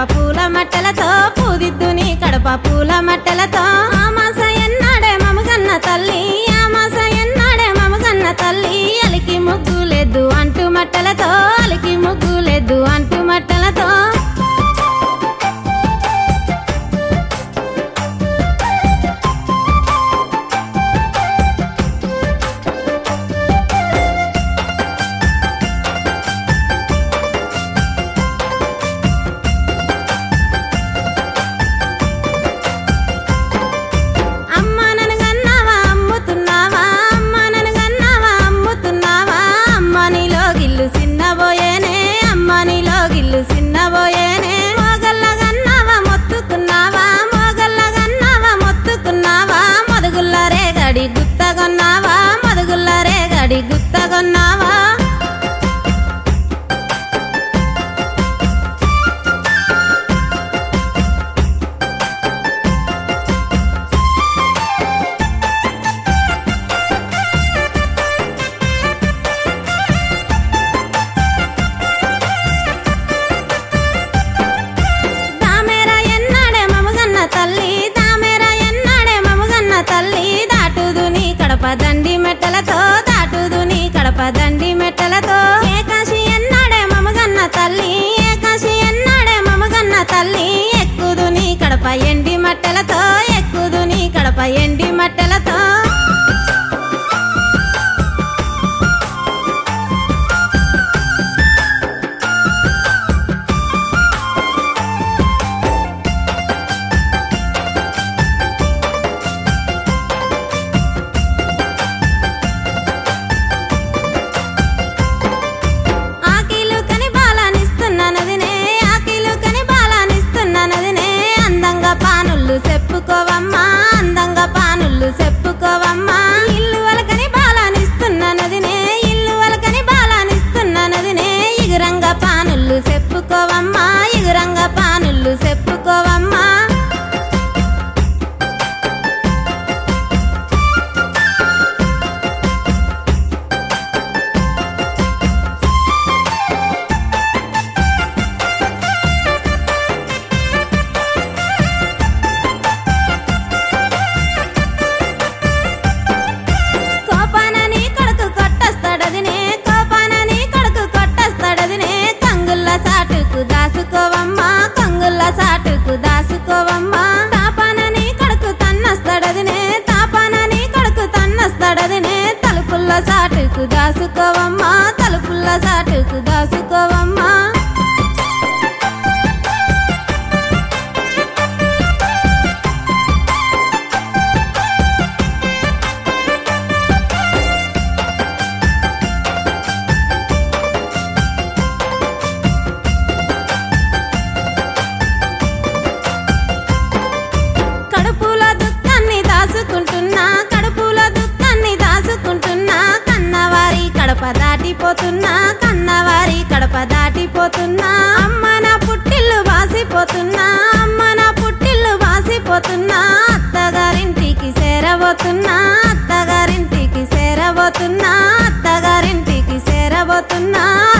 పూల మట్టెలతో పూదిద్దుని కడప పూల మట్టెలతో ఆ మాస ఎన్నాడే మమగన్న తల్లి ఆ మాస ఎన్నాడే మమగన్న తల్లి అలికి ముగ్గులేదు అంటు మట్టెలతో అలికి ముగ్గులేదు అంటు మట్టెలతో అమ్మ నన్ను గన్నావా అమ్ముతున్నావా అమ్మ నన్ను గన్నావా అమ్ముతున్నావా అమ్మ నీలో గిల్లు చిన్నబోయేనే అమ్మ నీలో గిల్లు చిన్నబోయేనే మోగల్ల గన్నావా మొత్తుకున్నావా మోగల్ల గన్నావా మొత్తుకున్నావా మదుగుల్ల రేగడి గుత్తగొన్నావా మదుగుల్ల రేగడి గుత్తగొన్నావా దామేరా ఎన్నాడే మమగన్న తల్లి దామేరా ఎన్నాడే మమగన్న తల్లి దాటుదు నీ కడప దండి మెట్టలతో దాటుదు నీ కడప దండి మెట్టలతో ఏకాశి ఎన్నాడే మమగన్న తల్లి ఏకాశి ఎన్నాడే మమగన్న తల్లి ఎక్కుదు నీ కడప ఎండి మట్టెలతో ఎక్కుదు నీ కడప ఎండి మట్టెలతో ఆకిలు కని బాలానిస్తున్నానదినే ఆకిలు కని బాలానిస్తున్నానదినే అందంగా పానుళ్ళు చెప్పుకోవమ్మా అందంగా పానుళ్ళు చెప్పుకోవమ్మా ఇల్లు వలకని బాలానిస్తున్నానదినే ఇల్లు వలకని బాలానిస్తున్నానదినే ఇగురంగా పానుళ్ళు చెప్పుకోవమ్మా ఇగురంగా పానుళ్ళు చెప్పుకోవమ్మా కోపాన నీ కొడుకు కొట్టస్తాడదినే కోపాన నీ కొడుకు కొట్టస్తాడదినే కంగుల్ల సాటుకు దాసుకోవమ్మా కంగుల్ల సాటుకు దాసుకోవమ్మా తాపాన నీ కొడుకు తన్నస్తాడదినే తాపాన నీ కొడుకు తన్నస్తాడదినే తలుపుల్ల సాటుకు దాసుకోవమ్మా తలుపుల్ల సాటుకు దాసుకోవమ్మా కడుపులో దుఃఖాన్ని దాచుకుంటున్నా కడుపులో దుఃఖాన్ని దాచుకుంటున్నా కన్నవారి కడప దాటిపోతున్నా కన్నవారి కడప దాటిపోతున్నా అమ్మ నా పుట్టిల్లు వాసిపోతున్నా అమ్మ నా పుట్టిల్లు వాసిపోతున్నా అత్తగారింటికి చేరబోతున్నా అత్తగారింటికి చేరబోతున్నా అత్తగారింటికి చేరబోతున్నా